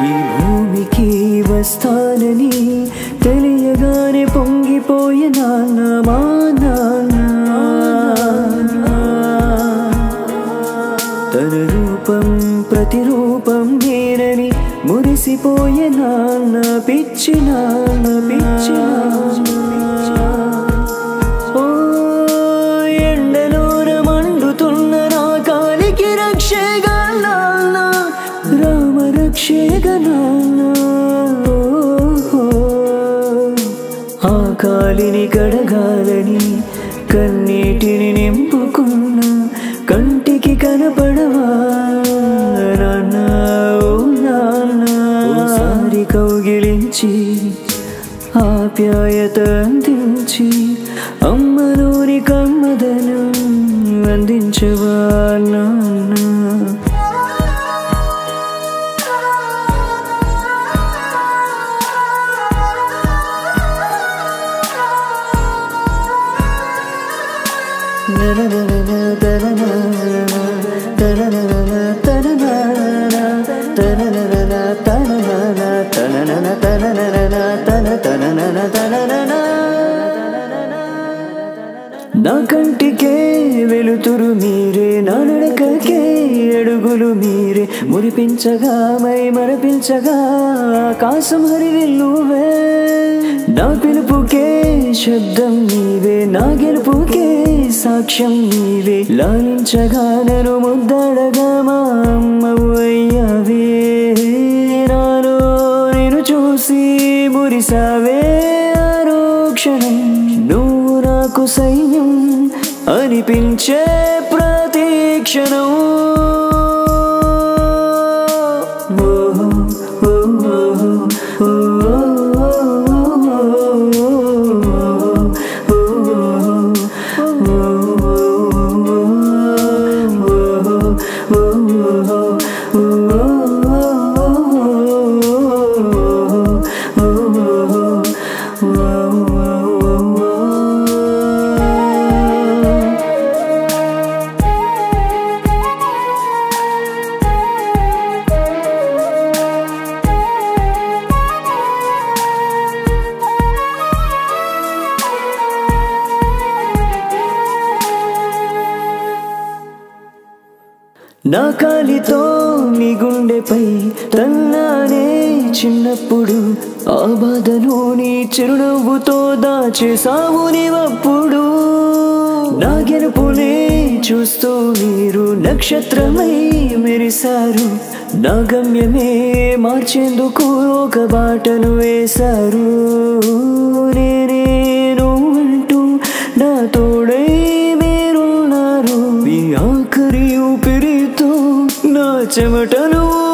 ఈ భూమికి వస్తానని తెలియగానే పొంగిపోయే నాన్న మా నాన్న తన రూపం ప్రతిరూపం నేనని మురిసిపోయే నాన్న పిచ్చి నాన్న పిచ్చి నాన్న ఓ ఎండలోన మండుతున్న నా కాలికి రక్షగా నాన్న రామ రక్షగా నాన్న ఓ, ఆ కాలిని కడగాలని కన్నీటిని నింపుకున్న కంటికి కనపడవా నాన్న ఓ నాన్న ఓసారి కౌగిలించి ఆప్యాయత అందించి అమ్మలోని కమ్మదనం అందించవా నాన్న నా కంటికే వెలుతురు మీరే నా నడకకే అడుగులు మీరే మురిపించగా మై మరపించగా ఆకాశం హరివిల్లువే నా పిలుపుకే శబ్దం నీవే నా గెలుపుకే సాక్ష్యం నీవే లాలించగా నన్ను ముద్దాడగా మా అమ్మవు అయ్యావే నాలో నేను చూసి మురిసావే ఆరోక్షణం నువ్వు నాకు సైన్యం అనిపించే ప్రతి క్షణం ఓహో, ఓహో, నా కాలితో నీ గుండెపై తన్నానే చిన్నప్పుడు ఆ బాధను నీ చిరునవ్వుతో దాచేసావు నీవప్పుడు నా గెలుపునే చూస్తూ మీరు నక్షత్రమై మెరిశారు నా గమ్యమే మార్చేందుకు ఒక బాటను వేశారు నేనేను అంటూ నా తోడై మీరున్నారు మీ ఆఖరి ఊపిరితో నా చెమటను